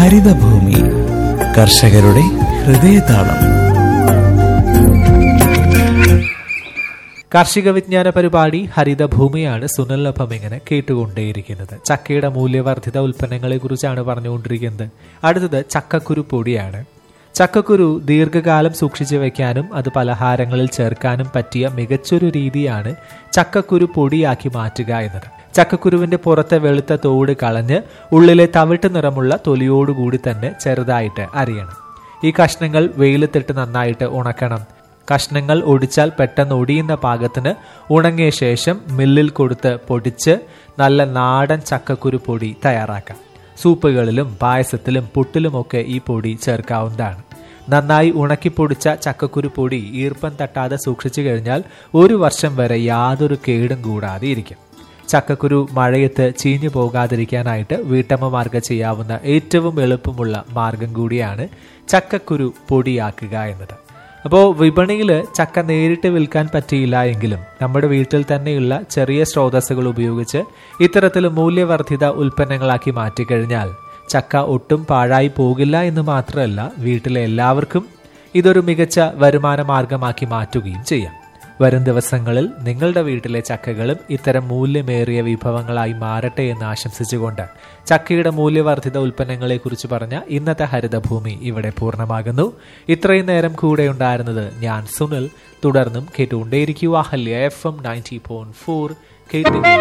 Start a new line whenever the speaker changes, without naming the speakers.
ഹരിതഭൂമി കർഷകരുടെ ഹൃദയതാളം
കാർഷിക വിജ്ഞാന പരിപാടി ഹരിതഭൂമിയാണ് സുനല്ലഭം ഇങ്ങനെ കേട്ടുകൊണ്ടേയിരിക്കുന്നത് ചക്കയുടെ മൂല്യവർദ്ധിത ഉൽപ്പന്നങ്ങളെ കുറിച്ചാണ് പറഞ്ഞുകൊണ്ടിരിക്കുന്നത് അടുത്തത് ചക്കക്കുരു പൊടിയാണ് ചക്കക്കുരു ദീർഘകാലം സൂക്ഷിച്ചു വെക്കാനും അത് പലഹാരങ്ങളിൽ ചേർക്കാനും പറ്റിയ മികച്ചൊരു രീതിയാണ് ചക്കക്കുരു പൊടിയാക്കി മാറ്റുക എന്നത് ചക്കക്കുരുവിന്റെ പുറത്തെ വെളുത്ത തോട് കളഞ്ഞ് ഉള്ളിലെ തവിട്ട് നിറമുള്ള തൊലിയോടുകൂടി തന്നെ ചെറുതായിട്ട് അരിയണം ഈ കഷ്ണങ്ങൾ വെയിലത്തിട്ട് നന്നായിട്ട് ഉണക്കണം കഷ്ണങ്ങൾ ഒടിച്ചാൽ പെട്ടെന്ന് ഒടിയുന്ന പാകത്തിന് ഉണങ്ങിയ ശേഷം മില്ലിൽ കൊടുത്ത് പൊടിച്ച് നല്ല നാടൻ ചക്കക്കുരു പൊടി തയ്യാറാക്കാം സൂപ്പുകളിലും പായസത്തിലും പുട്ടിലുമൊക്കെ ഈ പൊടി ചേർക്കാവുന്നതാണ് നന്നായി ഉണക്കിപ്പൊടിച്ച ചക്കക്കുരു പൊടി ഈർപ്പം തട്ടാതെ സൂക്ഷിച്ചു കഴിഞ്ഞാൽ ഒരു വർഷം വരെ യാതൊരു കേടും കൂടാതെ ഇരിക്കും ചക്കക്കുരു മഴയത്ത് ചീഞ്ഞു പോകാതിരിക്കാനായിട്ട് വീട്ടമ്മമാർക്ക് ചെയ്യാവുന്ന ഏറ്റവും എളുപ്പമുള്ള മാർഗം കൂടിയാണ് ചക്കക്കുരു പൊടിയാക്കുക എന്നത് അപ്പോൾ വിപണിയിൽ ചക്ക നേരിട്ട് വിൽക്കാൻ പറ്റിയില്ല എങ്കിലും നമ്മുടെ വീട്ടിൽ തന്നെയുള്ള ചെറിയ സ്രോതസ്സുകൾ ഉപയോഗിച്ച് ഇത്തരത്തിൽ മൂല്യവർദ്ധിത ഉൽപ്പന്നങ്ങളാക്കി മാറ്റിക്കഴിഞ്ഞാൽ ചക്ക ഒട്ടും പാഴായി പോകില്ല എന്ന് മാത്രമല്ല വീട്ടിലെ എല്ലാവർക്കും ഇതൊരു മികച്ച വരുമാന മാർഗമാക്കി മാറ്റുകയും ചെയ്യാം വരും ദിവസങ്ങളിൽ നിങ്ങളുടെ വീട്ടിലെ ചക്കകളും ഇത്തരം മൂല്യമേറിയ വിഭവങ്ങളായി മാറട്ടെ എന്ന് ആശംസിച്ചുകൊണ്ട് ചക്കയുടെ മൂല്യവർദ്ധിത ഉൽപ്പന്നങ്ങളെ കുറിച്ച് പറഞ്ഞ ഇന്നത്തെ ഹരിതഭൂമി ഇവിടെ പൂർണ്ണമാകുന്നു ഇത്രയും നേരം കൂടെ ഉണ്ടായിരുന്നത് ഞാൻ സുനിൽ തുടർന്നും കേട്ടുകൊണ്ടേയിരിക്കുക Ahalya F M ninety point four കേട്ടിരിക്കുക